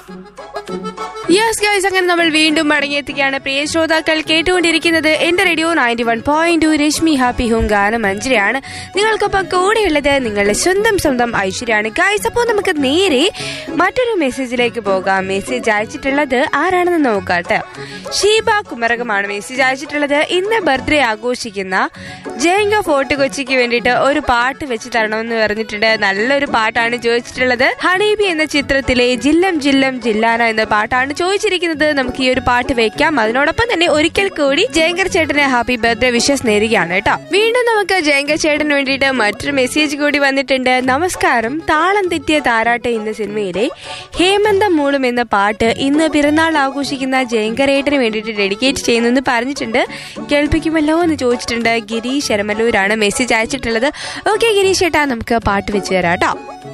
yes guys അങ്ങനെ നമ്മൾ വീണ്ടും മടങ്ങിയെത്തുകയാണ് പ്രിയ ശ്രോതാക്കൾ കേട്ടുകൊണ്ടിരിക്കുന്നത് എന്റെ radio ninety one point two Rashmi happy home ഗാനം മഞ്ജരിയാണ് നിങ്ങൾക്കൊപ്പം കൂടെയുള്ളത് നിങ്ങളുടെ സ്വന്തം സ്വന്തം ഐശ്വര്യാണ് ഗൈസ് അപ്പോൾ നമുക്ക് നേരെ മറ്റൊരു മെസ്സേജിലേക്ക് പോകാം മെസ്സേജ് അയച്ചിട്ടുള്ളത് ആരാണെന്ന് നോക്കാട്ടെ ഷീബ കുമരകമാണ് മെസ്സേജ് അയച്ചിട്ടുള്ളത് ഇന്ന് ബർത്ത്ഡേ ആഘോഷിക്കുന്ന ജയങ്ക ഫോർട്ട് കൊച്ചിക്ക് വേണ്ടിയിട്ട് ഒരു പാട്ട് വെച്ച് തരണമെന്ന് പറഞ്ഞിട്ടുണ്ട് നല്ലൊരു പാട്ടാണ് ചോദിച്ചിട്ടുള്ളത് ഹണീബി എന്ന ചിത്രത്തിലെ ജില്ലം ജില്ലം ജില്ലാന എന്ന പാട്ടാണ് ചോദിച്ചിരിക്കുന്നത് നമുക്ക് ഈ ഒരു പാട്ട് വെക്കാം അതിനോടൊപ്പം തന്നെ ഒരിക്കൽ കൂടി ജയങ്കർ ചേട്ടന് ഹാപ്പി ബർത്ത്ഡേ വിഷസ് നേരുകയാണ് കേട്ടോ വീണ്ടും നമുക്ക് ജയങ്കർ ചേട്ടന് വേണ്ടിയിട്ട് മറ്റൊരു മെസ്സേജ് കൂടി വന്നിട്ടുണ്ട് നമസ്കാരം താളം തെറ്റിയ താരാട്ട് എന്ന സിനിമയിലെ ഹേമന്തം മൂളും എന്ന പാട്ട് ഇന്ന് പിറന്നാൾ ആഘോഷിക്കുന്ന ജയങ്കരേട്ടന് വേണ്ടിയിട്ട് ഡെഡിക്കേറ്റ് ചെയ്യുന്നെന്ന് പറഞ്ഞിട്ടുണ്ട് കേൾപ്പിക്കുമല്ലോ എന്ന് ചോദിച്ചിട്ടുണ്ട് ഗിരീഷ് ശരമല്ലൂരാണ് മെസ്സേജ് അയച്ചിട്ടുള്ളത് ഓക്കെ ഗിരീഷ് ചേട്ടാ നമുക്ക് പാട്ട് വെച്ച് തരാം കേട്ടോ